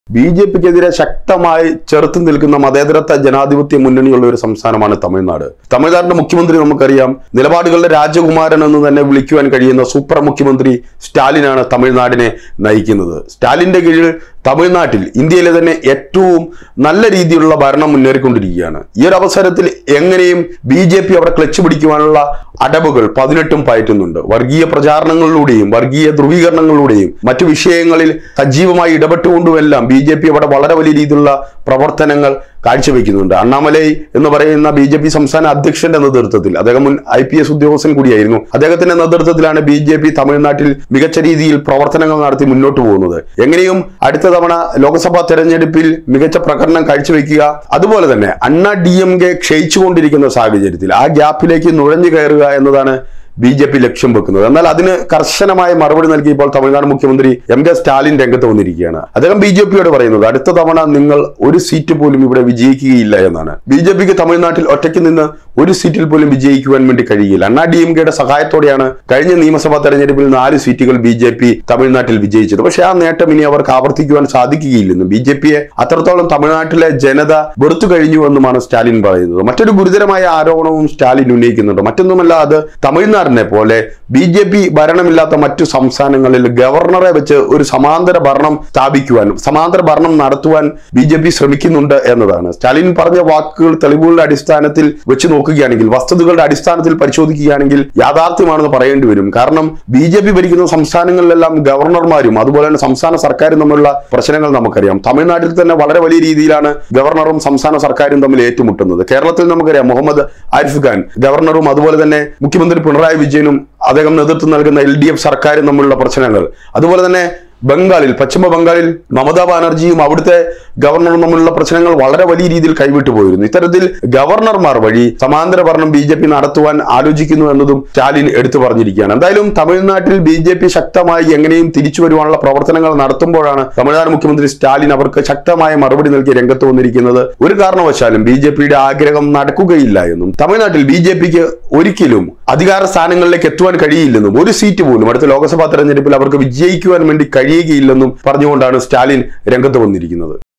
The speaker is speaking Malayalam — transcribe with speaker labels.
Speaker 1: ബി ജെ പിക്കെതിരെ ശക്തമായി ചെറുത്തു നിൽക്കുന്ന മതേതരത്വ ജനാധിപത്യ മുന്നണിയുള്ള ഒരു സംസ്ഥാനമാണ് തമിഴ്നാട് തമിഴ്നാടിന്റെ മുഖ്യമന്ത്രി നമുക്കറിയാം നിലപാടുകളുടെ രാജകുമാരൻ എന്ന് തന്നെ വിളിക്കുവാൻ കഴിയുന്ന സൂപ്പർ മുഖ്യമന്ത്രി സ്റ്റാലിനാണ് തമിഴ്നാടിനെ നയിക്കുന്നത് സ്റ്റാലിന്റെ കീഴിൽ തമിഴ്നാട്ടിൽ ഇന്ത്യയിലെ തന്നെ ഏറ്റവും നല്ല രീതിയിലുള്ള ഭരണം മുന്നേറിക്കൊണ്ടിരിക്കുകയാണ് ഈ ഒരു അവസരത്തിൽ എങ്ങനെയും ബി ജെ പി അവിടെ ക്ലച്ച് പിടിക്കുവാനുള്ള അടവുകൾ പതിനെട്ടും പയറ്റുന്നുണ്ട് വർഗീയ പ്രചാരണങ്ങളിലൂടെയും വർഗീയ ധ്രുവീകരണങ്ങളിലൂടെയും മറ്റു വിഷയങ്ങളിൽ സജീവമായി ഇടപെട്ടുകൊണ്ടുമെല്ലാം ബി ജെ പി അവിടെ വളരെ വലിയ രീതിയിലുള്ള പ്രവർത്തനങ്ങൾ കാഴ്ചവെക്കുന്നുണ്ട് അണ്ണാമലൈ എന്ന് പറയുന്ന ബി ജെ പി സംസ്ഥാന അധ്യക്ഷന്റെ നേതൃത്വത്തിൽ അദ്ദേഹം മുൻ ഐ പി എസ് ഉദ്യോഗസ്ഥൻ കൂടിയായിരുന്നു അദ്ദേഹത്തിന്റെ നേതൃത്വത്തിലാണ് ബി ജെ പി തമിഴ്നാട്ടിൽ മികച്ച രീതിയിൽ പ്രവർത്തനങ്ങൾ നടത്തി മുന്നോട്ട് പോകുന്നത് എങ്ങനെയും അടുത്ത തവണ ലോക്സഭാ തെരഞ്ഞെടുപ്പിൽ മികച്ച പ്രകടനം കാഴ്ചവെക്കുക അതുപോലെ തന്നെ അണ്ണ ഡി എം കെ ക്ഷയിച്ചുകൊണ്ടിരിക്കുന്ന സാഹചര്യത്തിൽ ആ ഗ്യാപ്പിലേക്ക് നുഴഞ്ഞു കയറുക എന്നതാണ് ബി ജെ പി ലക്ഷ്യം വെക്കുന്നത് എന്നാൽ അതിന് കർശനമായ മറുപടി നൽകിയപ്പോൾ തമിഴ്നാട് മുഖ്യമന്ത്രി എം കെ സ്റ്റാലിൻ രംഗത്ത് വന്നിരിക്കുകയാണ് അദ്ദേഹം ബി ജെ പിയോട് പറയുന്നത് അടുത്ത തവണ നിങ്ങൾ ഒരു സീറ്റ് പോലും ഇവിടെ വിജയിക്കുകയില്ല എന്നാണ് ബി ജെ പിക്ക് തമിഴ്നാട്ടിൽ ഒറ്റയ്ക്ക് നിന്ന് ഒരു സീറ്റിൽ പോലും വിജയിക്കുവാൻ വേണ്ടി കഴിയില്ല അണ്ണാ ഡി എം കെയുടെ സഹായത്തോടെയാണ് കഴിഞ്ഞ നിയമസഭാ തെരഞ്ഞെടുപ്പിൽ നാല് സീറ്റുകൾ ബി ജെ പി തമിഴ്നാട്ടിൽ വിജയിച്ചത് പക്ഷേ ആ നേട്ടം ഇനി അവർക്ക് ആവർത്തിക്കുവാൻ സാധിക്കുകയില്ലെന്നും ബി ജെ പിയെ അത്രത്തോളം തമിഴ്നാട്ടിലെ ജനത വെറുത്തു കഴിഞ്ഞു എന്നുമാണ് സ്റ്റാലിൻ പറയുന്നത് മറ്റൊരു ഗുരുതരമായ ആരോപണവും സ്റ്റാലിൻ ഉന്നയിക്കുന്നുണ്ട് മറ്റൊന്നുമല്ല അത് തമിഴ്നാടിനെ പോലെ ബി ജെ പി ഭരണമില്ലാത്ത മറ്റു സംസ്ഥാനങ്ങളിൽ ഗവർണറെ വെച്ച് ഒരു സമാന്തര ഭരണം സ്ഥാപിക്കുവാൻ സമാന്തര ഭരണം നടത്തുവാൻ ബി ജെ പി ശ്രമിക്കുന്നുണ്ട് എന്നതാണ് സ്റ്റാലിൻ പറഞ്ഞ വാക്കുകൾ തെളിവുകളുടെ അടിസ്ഥാനത്തിൽ വെച്ച് നോക്കുകയാണെങ്കിൽ വസ്തുതകളുടെ അടിസ്ഥാനത്തിൽ പരിശോധിക്കുകയാണെങ്കിൽ യാഥാർത്ഥ്യമാണെന്ന് പറയേണ്ടി വരും കാരണം ബി ജെ പി ഭരിക്കുന്ന സംസ്ഥാനങ്ങളിലെല്ലാം ഗവർണർമാരും അതുപോലെ തന്നെ സംസ്ഥാന സർക്കാരും തമ്മിലുള്ള പ്രശ്നങ്ങൾ നമുക്കറിയാം തമിഴ്നാട്ടിൽ തന്നെ വളരെ വലിയ രീതിയിലാണ് ഗവർണറും സംസ്ഥാന സർക്കാരും തമ്മിൽ ഏറ്റുമുട്ടുന്നത് കേരളത്തിൽ നമുക്കറിയാം മുഹമ്മദ് ആരിഫ് ഖാൻ ഗവർണറും അതുപോലെ തന്നെ മുഖ്യമന്ത്രി പിണറായി വിജയനും അദ്ദേഹം നേതൃത്വം നൽകുന്ന എൽ ഡി എഫ് സർക്കാരും തമ്മിലുള്ള പ്രശ്നങ്ങൾ അതുപോലെ തന്നെ ബംഗാളിൽ പശ്ചിമ ബംഗാളിൽ മമതാ ബാനർജിയും അവിടുത്തെ ഗവർണറും തമ്മിലുള്ള പ്രശ്നങ്ങൾ വളരെ വലിയ രീതിയിൽ കൈവിട്ടു പോയിരുന്നു ഇത്തരത്തിൽ ഗവർണർമാർ വഴി സമാന്തര ഭരണം ബി ജെ പി നടത്തുവാൻ ആലോചിക്കുന്നു എന്നതും സ്റ്റാലിൻ എടുത്തു പറഞ്ഞിരിക്കുകയാണ് എന്തായാലും തമിഴ്നാട്ടിൽ ബി ജെ പി ശക്തമായി എങ്ങനെയും തിരിച്ചു വരുവാനുള്ള പ്രവർത്തനങ്ങൾ നടത്തുമ്പോഴാണ് തമിഴ്നാട് മുഖ്യമന്ത്രി സ്റ്റാലിൻ അവർക്ക് ശക്തമായ മറുപടി നൽകി രംഗത്ത് വന്നിരിക്കുന്നത് ഒരു കാരണവശാലും ബി ജെ പിയുടെ ആഗ്രഹം നടക്കുകയില്ല എന്നും തമിഴ്നാട്ടിൽ ബി ജെ പിക്ക് ഒരിക്കലും അധികാര സ്ഥാനങ്ങളിലേക്ക് എത്തുവാൻ കഴിയില്ലെന്നും ഒരു സീറ്റ് പോലും അടുത്ത ലോക്സഭാ തെരഞ്ഞെടുപ്പിൽ അവർക്ക് വിജയിക്കുവാൻ വേണ്ടി കഴിയുകയില്ലെന്നും പറഞ്ഞുകൊണ്ടാണ് സ്റ്റാലിൻ രംഗത്ത് വന്നിരിക്കുന്നത്